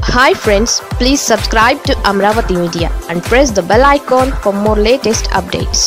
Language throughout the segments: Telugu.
hi friends please subscribe to Amaravati media and press the bell icon for more latest updates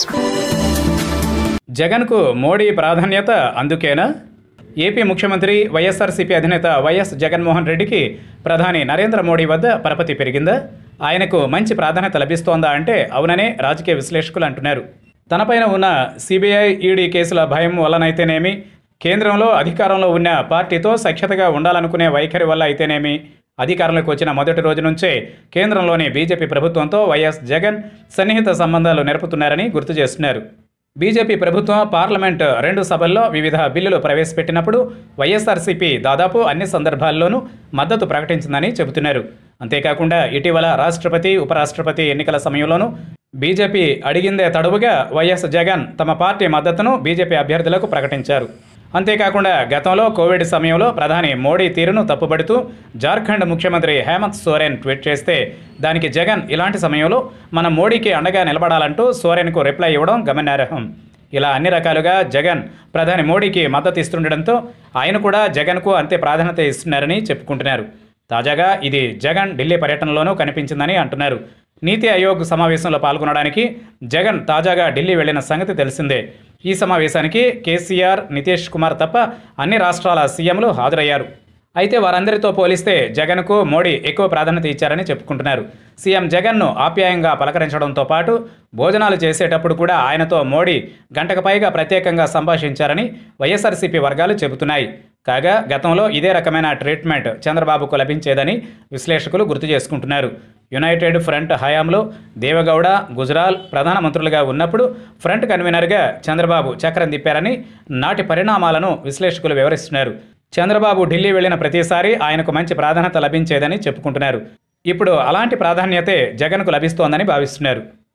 జగన్కు మోడీ ప్రాధాన్యత అందుకేనా ఏపీ ముఖ్యమంత్రి వైఎస్ఆర్సీపీ అధినేత వైఎస్ జగన్మోహన్ రెడ్డికి ప్రధాని నరేంద్ర మోడీ వద్ద పరపతి పెరిగిందా ఆయనకు మంచి ప్రాధాన్యత లభిస్తోందా అంటే అవుననే రాజకీయ విశ్లేషకులు అంటున్నారు తనపైన ఉన్న సిబిఐ ఈడీ కేసుల భయం వల్లనైతేనేమి కేంద్రంలో అధికారంలో ఉన్న పార్టీతో సఖ్యతగా ఉండాలనుకునే వైఖరి వల్ల అయితేనేమి అధికారంలోకి వచ్చిన మొదటి రోజు నుంచే కేంద్రంలోని బీజేపీ ప్రభుత్వంతో వైఎస్ జగన్ సన్నిహిత సంబంధాలు నెరపుతున్నారని గుర్తు చేస్తున్నారు బీజేపీ ప్రభుత్వం పార్లమెంట్ రెండు సభల్లో వివిధ బిల్లులు ప్రవేశపెట్టినప్పుడు వైఎస్ఆర్సీపీ దాదాపు అన్ని సందర్భాల్లోనూ మద్దతు ప్రకటించిందని చెబుతున్నారు అంతేకాకుండా ఇటీవల రాష్ట్రపతి ఉపరాష్ట్రపతి ఎన్నికల సమయంలోనూ బీజేపీ అడిగిందే తడువుగా వైఎస్ జగన్ తమ పార్టీ మద్దతును బీజేపీ అభ్యర్థులకు ప్రకటించారు అంతేకాకుండా గతంలో కోవిడ్ సమయంలో ప్రధాని మోడీ తీరును తప్పుబడుతూ జార్ఖండ్ ముఖ్యమంత్రి హేమంత్ సోరెన్ ట్వీట్ చేస్తే దానికి జగన్ ఇలాంటి సమయంలో మన మోడీకి అండగా నిలబడాలంటూ సోరెన్కు రిప్లై ఇవ్వడం గమనార్హం ఇలా అన్ని రకాలుగా జగన్ ప్రధాని మోడీకి మద్దతు ఇస్తుండడంతో ఆయన కూడా జగన్కు అంతే ప్రాధాన్యత ఇస్తున్నారని చెప్పుకుంటున్నారు తాజాగా ఇది జగన్ ఢిల్లీ పర్యటనలోనూ కనిపించిందని అంటున్నారు నీతి ఆయోగ్ సమావేశంలో పాల్గొనడానికి జగన్ తాజాగా ఢిల్లీ వెళ్లిన సంగతి తెలిసిందే ఈ సమావేశానికి కేసీఆర్ నితీష్ కుమార్ తప్ప అన్ని రాష్ట్రాల సీఎంలు హాజరయ్యారు అయితే వారందరితో పోలిస్తే జగన్కు మోడీ ఎక్కువ ప్రాధాన్యత ఇచ్చారని చెప్పుకుంటున్నారు సీఎం జగన్ను ఆప్యాయంగా పలకరించడంతో పాటు భోజనాలు చేసేటప్పుడు కూడా ఆయనతో మోడీ గంటకు పైగా ప్రత్యేకంగా సంభాషించారని వైఎస్ఆర్సీపీ వర్గాలు చెబుతున్నాయి కాగా గతంలో ఇదే రకమైన ట్రీట్మెంట్ చంద్రబాబుకు లభించేదని విశ్లేషకులు గుర్తు చేసుకుంటున్నారు యునైటెడ్ ఫ్రంట్ హయాంలో దేవగౌడ గుజరాల్ ప్రధానమంత్రులుగా ఉన్నప్పుడు ఫ్రంట్ కన్వీనర్గా చంద్రబాబు చక్రం తిప్పారని నాటి పరిణామాలను విశ్లేషకులు వివరిస్తున్నారు చంద్రబాబు ఢిల్లీ వెళ్లిన ప్రతిసారి ఆయనకు మంచి ప్రాధాన్యత లభించేదని చెప్పుకుంటున్నారు ఇప్పుడు అలాంటి ప్రాధాన్యతే జగన్కు లభిస్తోందని భావిస్తున్నారు